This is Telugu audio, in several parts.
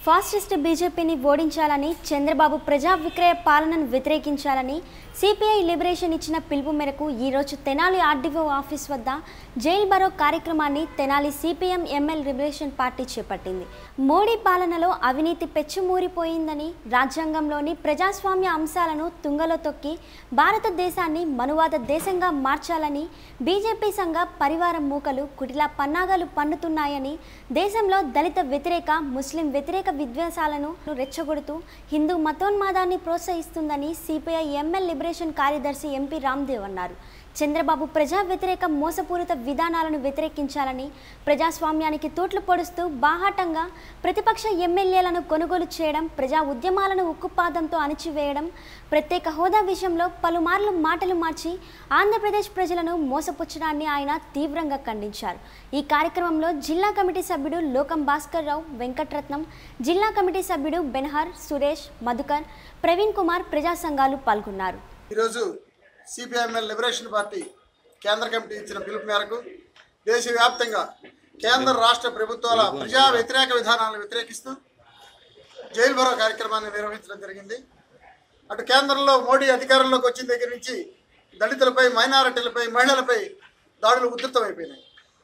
ఫాసిస్ట్ బీజేపీని ఓడించాలని చంద్రబాబు ప్రజా విక్రయ పాలనను వ్యతిరేకించాలని సిపిఐ లిబరేషన్ ఇచ్చిన పిలుపు మేరకు ఈరోజు తెనాలి ఆర్డీఓ ఆఫీస్ వద్ద జైల్ బరో కార్యక్రమాన్ని Tenali CPM ML liberation party చేపట్టింది మోడీ పాలనలో అవినీతి పెచ్చుమూరిపోయిందని రాజ్యాంగంలోని ప్రజాస్వామ్య అంశాలను తుంగలో తొక్కి భారతదేశాన్ని మనువాద దేశంగా మార్చాలని బీజేపీ సంఘ పరివార మూకలు కుటిల పన్నాగాలు పన్నుతున్నాయని దేశంలో దళిత వ్యతిరేక ముస్లిం వ్యతిరేక విద్వేషాలను రెచ్చగొడుతూ హిందూ మతోన్మాదాన్ని ప్రోత్సహిస్తుందని సిపిఐ ఎంఎల్ లిబరేషన్ కార్యదర్శి ఎంపీ రామ్దేవ్ అన్నారు చంద్రబాబు ప్రజా వ్యతిరేక మోసపూరిత విధానాలను వ్యతిరేకించాలని ప్రజాస్వామ్యానికి తూట్లు పొడుస్తూ బాహాటంగా ప్రతిపక్ష ఎమ్మెల్యేలను కొనుగోలు చేయడం ప్రజా ఉద్యమాలను ఉక్కుపాదంతో అణిచివేయడం ప్రత్యేక హోదా విషయంలో పలుమార్లు మాటలు మార్చి ఆంధ్రప్రదేశ్ ప్రజలను మోసపుచ్చడాన్ని ఆయన తీవ్రంగా ఖండించారు ఈ కార్యక్రమంలో జిల్లా కమిటీ సభ్యుడు లోకం భాస్కర్ రావు వెంకట్రత్నం జిల్లా కమిటీ సభ్యుడు బెన్హార్ సురేష్ మధుకర్ ప్రవీణ్ కుమార్ ప్రజా సంఘాలు పాల్గొన్నారు ఈరోజు సిపిఐఎంఎల్ లిబరేషన్ పార్టీ కేంద్ర కమిటీ ఇచ్చిన పిలుపు మేరకు దేశవ్యాప్తంగా కేంద్ర రాష్ట్ర ప్రభుత్వాల ప్రజా వ్యతిరేక విధానాలను వ్యతిరేకిస్తూ జైలు భరో కార్యక్రమాన్ని నిర్వహించడం జరిగింది అటు కేంద్రంలో మోడీ అధికారంలోకి వచ్చిన దగ్గర నుంచి దళితులపై మైనారిటీలపై మహిళలపై దాడులు ఉధృతమైపోయినాయి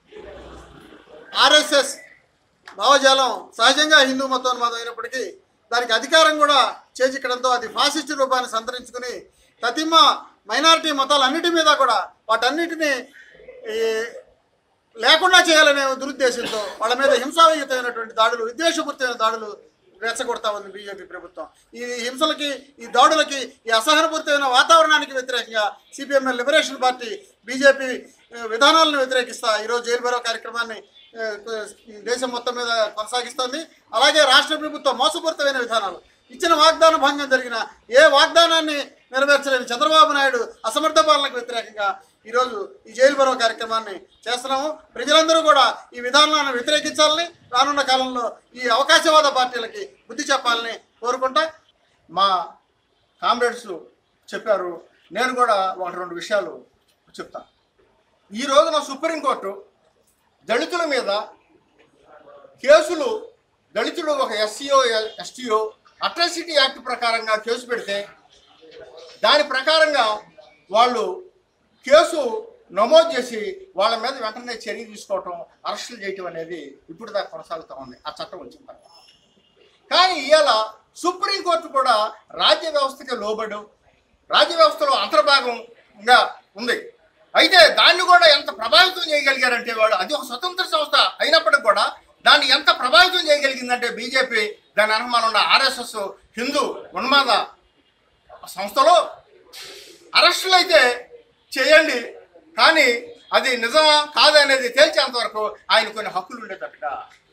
ఆర్ఎస్ఎస్ భావజాలం సహజంగా హిందూ మతోన్మాదం అయినప్పటికీ దానికి అధికారం కూడా చేజిక్కడంతో అది ఫాసిస్ట్ రూపాన్ని సంతరించుకుని తతిమ్మ మైనారిటీ మతాలన్నిటి మీద కూడా వాటన్నిటిని ఈ, లేకుండా చేయాలనే దురుద్దేశంతో వాళ్ళ మీద హింసాయుతమైనటువంటి దాడులు విద్వేషపూరితమైన దాడులు రెచ్చగొడతా ఉంది బీజేపీ ప్రభుత్వం ఈ హింసలకి ఈ దాడులకి ఈ అసహనపూరితమైన వాతావరణానికి వ్యతిరేకంగా సిపిఎంఎల్ లిబరేషన్ పార్టీ బీజేపీ ఆ, విధానాలను వ్యతిరేకిస్తా ఈరోజు జైలు భరో కార్యక్రమాన్ని ఆ, దేశం మొత్తం మీద కొనసాగిస్తోంది అలాగే రాష్ట్ర ప్రభుత్వం మోసపూరితమైన విధానాలు ఇచ్చిన వాగ్దాన భంగం జరిగిన ఏ వాగ్దానాన్ని నెరవేర్చలేని చంద్రబాబు నాయుడు అసమర్థ పాలనకు వ్యతిరేకంగా ఈరోజు ఈ జైలు భరో కార్యక్రమాన్ని చేస్తున్నాము ప్రజలందరూ కూడా ఈ విధానాలను వ్యతిరేకించాలని రానున్న కాలంలో ఈ అవకాశవాద పార్టీలకి బుద్ధి చెప్పాలని కోరుకుంటా మా కామ్రేడ్స్ చెప్పారు నేను కూడా ఒక రెండు విషయాలు చెప్తాను ఈ రోజున సుప్రీంకోర్టు దళితుల మీద కేసులు దళితులు ఒక ఎస్సీఓ ఎస్టీఓ అట్రాసిటీ యాక్ట్ ప్రకారంగా కేసు పెడితే దాని ప్రకారంగా వాళ్ళు కేసు నమోదు చేసి వాళ్ళ మీద వెంటనే చర్య తీసుకోవటం అరెస్టులు చేయటం అనేది ఇప్పుడు దాకా కొనసాగుతూ ఉంది ఆ చట్టం వచ్చిన తర్వాత కానీ ఇవాళ సుప్రీంకోర్టు కూడా రాజ్య వ్యవస్థకి లోబడు రాజ్య వ్యవస్థలో అంతర్భాగంగా ఉంది అయితే దాన్ని కూడా ఎంత ప్రభావితం చేయగలిగారంటే వాళ్ళు అది ఒక స్వతంత్ర సంస్థ అయినప్పటికి కూడా దాన్ని ఎంత ప్రభావితం చేయగలిగిందంటే బీజేపీ దాని అనుమానం ఉన్న ఆర్ఎస్ఎస్ హిందూ ఉన్మాద సంస్థలో అరెస్టులు అయితే చేయండి కానీ అది నిజమా కాదనేది తేల్చేంత వరకు ఆయన కొన్ని హక్కులు ఉండేటట్టుగా